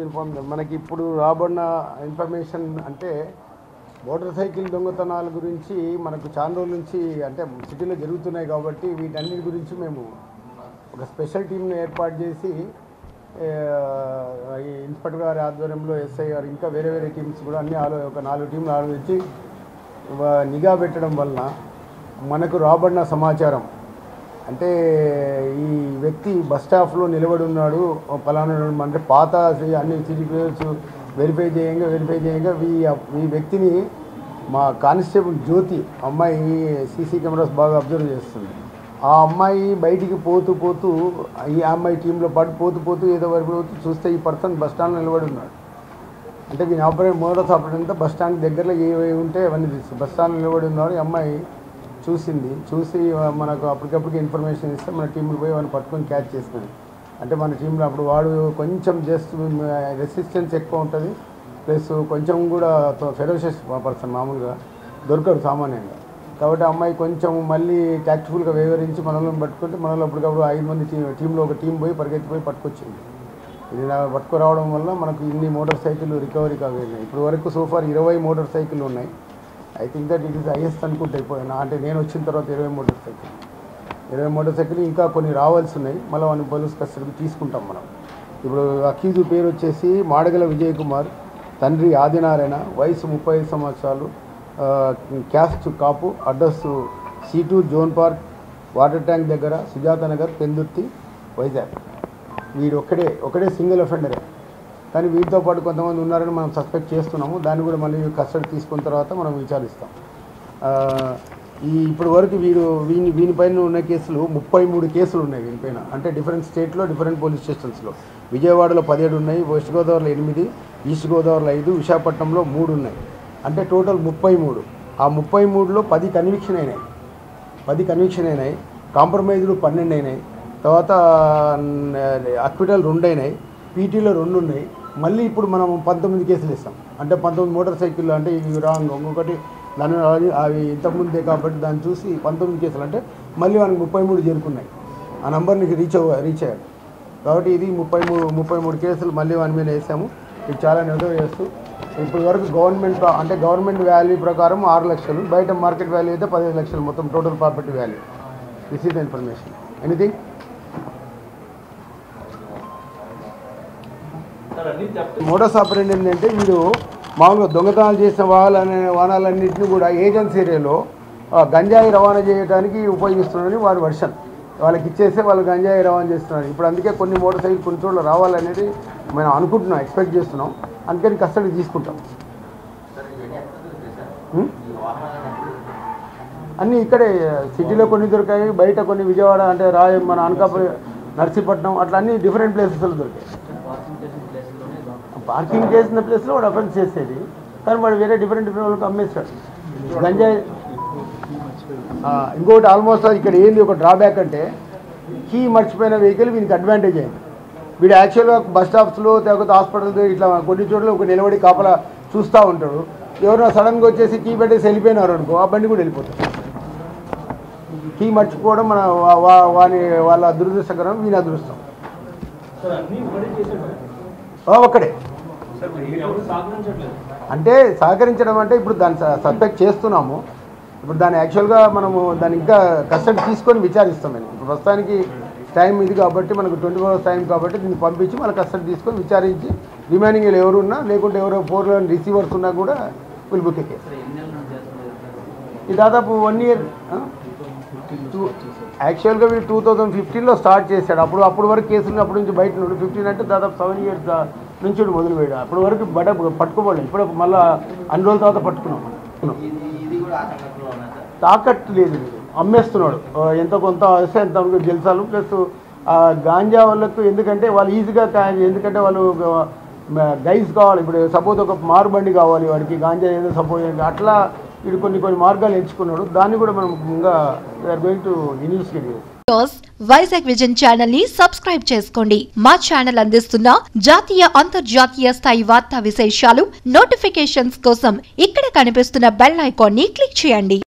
Inform మనకి ఇప్పుడు రాబడిన ఇన్ఫర్మేషన్ అంటే మోటార్ సైకిల్ దొంగతనాల గురించి మనకు చాలా రోజుల నుంచి అంటే సిటీలో జరుగుతున్నాయి కాబట్టి వీటన్నిటి గురించి మేము ఒక స్పెషల్ టీంని ఏర్పాటు చేసి ఆ, ఈ ఇన్స్పెక్టర్ గారి ఆధ్వర్యంలో ఎస్ఐ గారు ఇంకా వేరే వేరే టీమ్స్ కూడా అన్ని ఆలో ఒక నాలుగు టీంలు ఆలోచించి వ- నిఘా పెట్టడం వలన మనకు రాబడిన సమాచారం అంటే ఈ వ్యక్తి బస్ స్టాప్లో నిలబడి ఉన్నాడు ఓ పలానా ఉన్నాడు అంటే పాత సి- అన్ని సీసీటీవీస్ వెరిఫై చేయంగా వెరిఫై చేయంగా ఈ ఈ వ్యక్తిని మా కానిస్టేబుల్ జ్యోతి అమ్మాయి సీసీ కెమెరాస్ బాగా అబ్జర్వ్ చేస్తుంది ఆ అమ్మాయి బయటికి పోతూ పోతూ ఈ అమ్మాయి టీంలో పాటు పోతూ పోతూ ఏదో వరకు పోతూ చూస్తే ఈ పర్సన్ బస్ స్టాండ్లో నిలబడి ఉన్నాడు అంటే దీని ఆపరేట్ మోటార్స్ ఆపరేట్ అంతా బస్ స్టాండ్ దగ్గరలో ఏవి ఉంటే అవన్నీ తీసు బస్ స్టాండ్ నిలబడి ఉన్నాడు ఈ అమ్మాయి చూసింది చూసి మనకు అప్పటికప్పటికి ఇన్ఫర్మేషన్ ఇస్తే మన టీంలు పోయి వాడిని పట్టుకొని క్యాచ్ చేసుకుంది అంటే మన టీంలో అప్పుడు వాడు కొంచెం జస్ట్ రెసిస్టెన్స్ ఎక్కువ ఉంటుంది ప్లస్ కొంచెం కూడా ఫెరోషియస్ పర్సన్ మామూలుగా దొరకడు సామాన్యంగా కాబట్టి ఆ అమ్మాయి కొంచెం మళ్ళీ టాక్టిఫుల్గా వివరించి మనల్ని పట్టుకుంటే మనలో అప్పటికప్పుడు ఐదు మంది టీ టీంలో ఒక టీం పోయి పరిగెత్తిపోయి పట్టుకొచ్చింది ఇది నా పట్టుకురావడం వల్ల మనకు ఇన్ని మోటార్ సైకిల్ రికవరీ కాగలిగినాయి ఇప్పుడు వరకు సోఫార్ ఇరవై మోటార్ సైకిల్ ఉన్నాయి I think that it is highest అనుకుంటే అయిపోయినా అంటే నేను వచ్చిన తర్వాత ఇరవై మోటార్ సైకిల్ ఇరవై మోటార్ సైకిల్ ఇంకా కొన్ని రావాల్సి ఉన్నాయి మళ్ళీ వాడిని పోలీస్ కస్టడీకి తీసుకుంటాం మనం ఇప్పుడు అక్యూజు పేరు వచ్చేసి మాడగల విజయ్ కుమార్ తండ్రి ఆదినారాయణ వయసు ముప్పై ఐదు సంవత్సరాలు ఆ, caste Kapu address seat zone park water tank దగ్గర సుజాత నగర్ పెందుర్తి వైజాగ్ వీడు ఒక్కడే ఒకడే సింగిల్ అఫెండరే కానీ వీటితో పాటు కొంతమంది ఉన్నారని మనం సస్పెక్ట్ చేస్తున్నాము దాన్ని కూడా మళ్ళీ కస్టడీ తీసుకున్న తర్వాత మనం విచారిస్తాం ఆ, ఈ ఇప్పటి వరకు వీడు వీని వీనిపైన ఉన్న కేసులు ముప్పై మూడు కేసులు ఉన్నాయి వీనిపైన అంటే డిఫరెంట్ స్టేట్లో డిఫరెంట్ పోలీస్ స్టేషన్స్లో విజయవాడలో పదిహేడు ఉన్నాయి వెస్ట్ గోదావరిలో ఎనిమిది ఈస్ట్ గోదావరిలో ఐదు విశాఖపట్నంలో మూడు ఉన్నాయి అంటే టోటల్ ముప్పై మూడు ఆ ముప్పై మూడులో పది కన్విక్షన్ అయినాయి పది కన్విక్షన్ అయినాయి కాంప్రమైజ్లు పన్నెండు అయినాయి తర్వాత అక్విటల్ రెండు అయినాయి పీటీలో రెండు ఉన్నాయి మళ్ళీ ఇప్పుడు మనం పంతొమ్మిది కేసులు ఇస్తాం అంటే పంతొమ్మిది మోటార్ సైకిల్ అంటే ఇవి రాంగ్ ఇంకొకటి దాని అవి- అవి ఇంతకుముందే కాబట్టి దాన్ని చూసి పంతొమ్మిది కేసులు అంటే మళ్ళీ మనకి ముప్పై మూడు చేరుకున్నాయి ఆ నంబర్ని రీచ్ అవ్వ రీచ్ అయ్యాడు కాబట్టి ఇది ముప్పై మూడు ముప్పై మూడు కేసులు మళ్ళీ వాని మీద వేసాము ఇది చాలా నెగటివ్ చేస్తూ ఇప్పటి వరకు గవర్నమెంట్ అంటే గవర్నమెంట్ వాల్యూ ప్రకారం ఆరు లక్షలు బయట మార్కెట్ వాల్యూ అయితే పదిహేను లక్షలు మొత్తం total property value this is the information anything modus operate ఏంటంటే వీడు మామూలుగా దొంగతనాలు చేసిన వాహనాలనే వాహనాలన్నింటినీ కూడా ఏజెన్సీ ఏరియాలో ఆ, గంజాయి రవాణా చేయడానికి ఉపయోగిస్తున్నారని వారి వర్షన్ వాళ్ళకి ఇచ్చేస్తే వాళ్ళు గంజాయి రవాణా చేస్తున్నారు ఇప్పుడు అందుకే కొన్ని మోటార్ సైకిల్ కొన్ని చోట్ల రావాలనేది మనం అనుకుంటున్నాం ఎక్స్పెక్ట్ చేస్తున్నాం అందుకని కస్టడీ తీసుకుంటాం ఉం? అన్నీ ఇక్కడే సిటీలో కొన్ని దొరికాయి బయట కొన్ని విజయవాడ అంటే రాయ మన అనకాపల్లి నర్సీపట్నం అట్లా అన్ని డిఫరెంట్ ప్లేసెస్లో దొరికాయి పార్కింగ్ చేసిన ప్లేస్లో వాడు అఫెన్స్ చేసేది కానీ వాడు వేరే డిఫరెంట్ డిఫరెంట్ వాళ్ళకి అమ్మేస్తాడు గంజాయి ఆ, ఇంకోటి ఆల్మోస్ట్ ఇక్కడ ఏంది ఒక డ్రాబ్యాక్ అంటే కీ మర్చిపోయిన వెహికల్ వీనికి అడ్వాంటేజ్ అయింది వీడు యాక్చువల్గా బస్ స్టాప్స్లో లేకపోతే హాస్పిటల్స్ ఇట్లా కొన్ని చోట్ల ఒక నిలబడి కాపలా చూస్తూ ఉంటాడు ఎవరైనా సడన్గా వచ్చేసి కీ పెట్టేసి వెళ్ళిపోయినారు అనుకో ఆ బండి కూడా వెళ్ళిపోతాడు కీ మర్చిపోవడం మన వా- వా- వాని వాళ్ళ దురదృష్టకరం వీని అదృష్టం సార్ అన్ని ఒకటే చేశాడు ఆ, ఒక్కడే సార్ మీరు ఎవరు సహకరించట్లేదు అంటే సహకరించడం అంటే ఇప్పుడు దాన్ని సస్పెక్ట్ చేస్తున్నాము ఇప్పుడు దాన్ని యాక్చువల్గా మనము దాన్ని ఇంకా కస్టడీ తీసుకొని విచారిస్తాం మేము ఇప్పుడు ప్రస్తుతానికి టైం ఇది కాబట్టి మనకు ట్వంటీ ఫోర్ అవర్స్ టైం కాబట్టి దీన్ని పంపించి మన కస్టడీ తీసుకొని విచారించి రిమైనింగ్ ఎవరు ఉన్నా లేకుంటే ఎవరో ఫోర్ రిసీవర్స్ ఉన్నా కూడా విల్ బుక్ కేసు ఇది దాదాపు వన్ ఇయర్ టూ యాక్చువల్గా వీడు టూ థౌజండ్ ఫిఫ్టీన్లో స్టార్ట్ చేశాడు అప్పుడు అప్పుడు వరకు కేసులు అప్పటి నుంచి బయట నుండి ఫిఫ్టీన్ అంటే దాదాపు సెవెన్ ఇయర్స్ నుంచి వీడు మొదలు పోయాడు అప్పటి వరకు బడ పట్టుకోబడలేదు ఇప్పుడు మళ్ళీ అన్ని రోజుల తర్వాత పట్టుకున్నాం మనం. తాకట్టు లేదు వీడు. అమ్మేస్తున్నాడు ఆ, ఎంత కొంత వస్తే ఎంత వరకు జల్సాలు ప్లస్ ఆ గాంజా వాళ్ళకు ఎందుకంటే వాళ్ళు ఈజీగా కా- ఎందుకంటే వాళ్ళు గైడ్స్ కావాలి ఇప్పుడు సపోజ్ ఒక మారు బండి కావాలి వాడికి గాంజా ఏదో సపోజ్ అట్లా వీడు కొన్ని కొన్ని మార్గాలు ఎంచుకున్నాడు దాన్ని కూడా మనం ఇంకా we're going to investigate news Vizag vision channel ని సబ్స్క్రైబ్ చేసుకోండి మా ఛానల్ అందిస్తున్న జాతీయ అంతర్జాతీయ స్థాయి వార్తా విశేషాలు నోటిఫికేషన్స్ కోసం ఇక్కడ కనిపిస్తున్న బెల్ ఐకాన్ ని క్లిక్ చేయండి